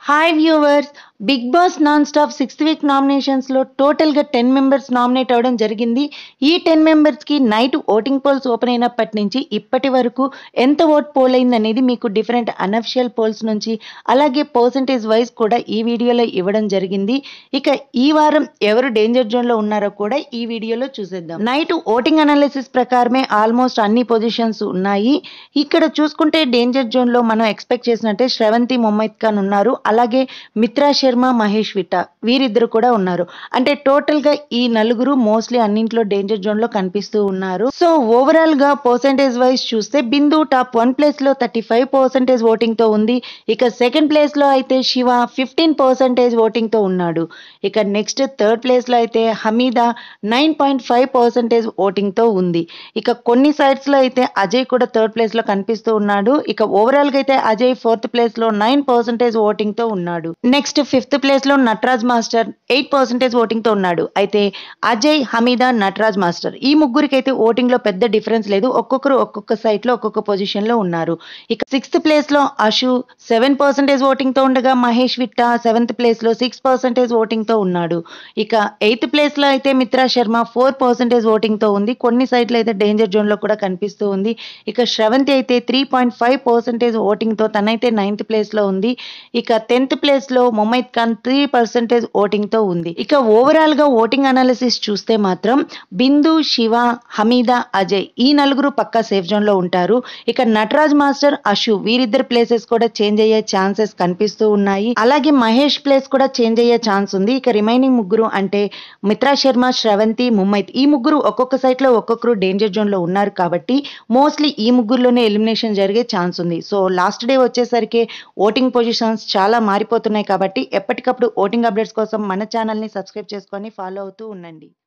hi viewers big boss non stop sixth week నామినేషన్స్లో టోటల్గా ten members nominate అవ్వడం జరిగింది ఈ టెన్ మెంబర్స్కి నైట్ ఓటింగ్ పోల్స్ ఓపెన్ అయినప్పటి నుంచి ఇప్పటి వరకు ఎంత ఓట్ పోల్ అయింది అనేది మీకు డిఫరెంట్ అనఫిషియల్ పోల్స్ నుంచి అలాగే పర్సంటేజ్ వైజ్ కూడా ఈ వీడియోలో ఇవ్వడం జరిగింది ఇక ఈ వారం ఎవరు డేంజర్ జోన్లో ఉన్నారో కూడా ఈ వీడియోలో చూసేద్దాం నైట్ ఓటింగ్ అనాలిసిస్ ప్రకారమే ఆల్మోస్ట్ అన్ని పొజిషన్స్ ఉన్నాయి ఇక్కడ చూసుకుంటే డేంజర్ జోన్లో మనం ఎక్స్పెక్ట్ చేసినట్టే శ్రవంతి మొహమ్మద్ ఖాన్ ఉన్నారు అలాగే మిత్రా శర్మ మహేష్ విట్ట వీరిద్దరు కూడా ఉన్నారు అంటే టోటల్ గా ఈ నలుగురు మోస్ట్లీ అన్నింట్లో డేంజర్ జోన్ లో కనిపిస్తూ ఉన్నారు సో ఓవరాల్ గా పర్సంటేజ్ వైజ్ చూస్తే బిందు టాప్ వన్ ప్లేస్ లో థర్టీ ఫైవ్ పర్సెంటేజ్ ఓటింగ్ తో ఉంది ఇక సెకండ్ ప్లేస్ లో అయితే శివ ఫిఫ్టీన్ పర్సెంటేజ్ ఓటింగ్ తో ఉన్నాడు ఇక నెక్స్ట్ థర్డ్ ప్లేస్ లో అయితే Hameeda nine point five percentage voting తో ఉంది ఇక కొన్ని సైడ్స్ లో అయితే అజయ్ కూడా థర్డ్ ప్లేస్ లో కనిపిస్తూ ఉన్నాడు ఇక ఓవరాల్ గా అయితే అజయ్ ఫోర్త్ ప్లేస్ లో నైన్ పర్సెంటేజ్ ఓటింగ్ తో ఉన్నాడు నెక్స్ట్ ఫిఫ్త్ ప్లేస్ లో Nataraj master eight percentage voting తో ఉన్నాడు అయితే అజయ్ హమీదా నటరాజ్ మాస్టర్ ఈ ముగ్గురికి అయితే ఓటింగ్ లో పెద్ద డిఫరెన్స్ లేదు ఒక్కొక్కరు ఒక్కొక్క సైట్ లో ఒక్కొక్క పొజిషన్ లో ఉన్నారు ఇక సిక్స్త్ ప్లేస్ లో అషు సెవెన్ పర్సెంటేజ్ ఓటింగ్ తో ఉండగా మహేష్ విట్ట సెవెంత్ ప్లేస్ లో సిక్స్ పర్సెంటేజ్ ఓటింగ్ తో ఉన్నాడు ఇక ఎయిత్ ప్లేస్ లో అయితే Mitra Sharma four percentage voting తో ఉంది కొన్ని సైట్లు అయితే డేంజర్ జోన్ లో కూడా కనిపిస్తూ ఉంది ఇక శ్రవంతి అయితే three point five percentage voting తో తనైతే నైన్త్ ప్లేస్ లో ఉంది ఇక టెన్త్ ప్లేస్ లో Mumaith Khan three percentage voting తో ఉంది ఇక ఓవరాల్ గా ఓటింగ్ అనాలిసిస్ చూస్తే మాత్రం బిందు శివ హమీదా అజయ్ ఈ నలుగురు పక్కా సేఫ్ జోన్ లో ఉంటారు ఇక నటరాజ్ మాస్టర్ అశు వీరిద్దరు ప్లేసెస్ కూడా చేంజ్ అయ్యే ఛాన్సెస్ కనిపిస్తూ ఉన్నాయి అలాగే మహేష్ ప్లేస్ కూడా చేంజ్ అయ్యే ఛాన్స్ ఉంది ఇక రిమైనింగ్ ముగ్గురు అంటే మిత్రా శర్మ శ్రవంతి ముమ్మైత్ ఈ ముగ్గురు ఒక్కొక్క సైట్ లో ఒక్కొక్కరు డేంజర్ జోన్ లో ఉన్నారు కాబట్టి మోస్ట్లీ ఈ ముగ్గురులోనే ఎలిమినేషన్ జరిగే ఛాన్స్ ఉంది సో లాస్ట్ డే వచ్చేసరికి ఓటింగ్ పొజిషన్స్ చాలా మారిపోతున్నాయి కాబట్టి ఎప్పటికప్పుడు ఓటింగ్ అప్డేట్స్ కోసం మన ఛానల్ని సబ్స్క్రైబ్ చేసుకొని ఫాలో అవుతూ ఉండండి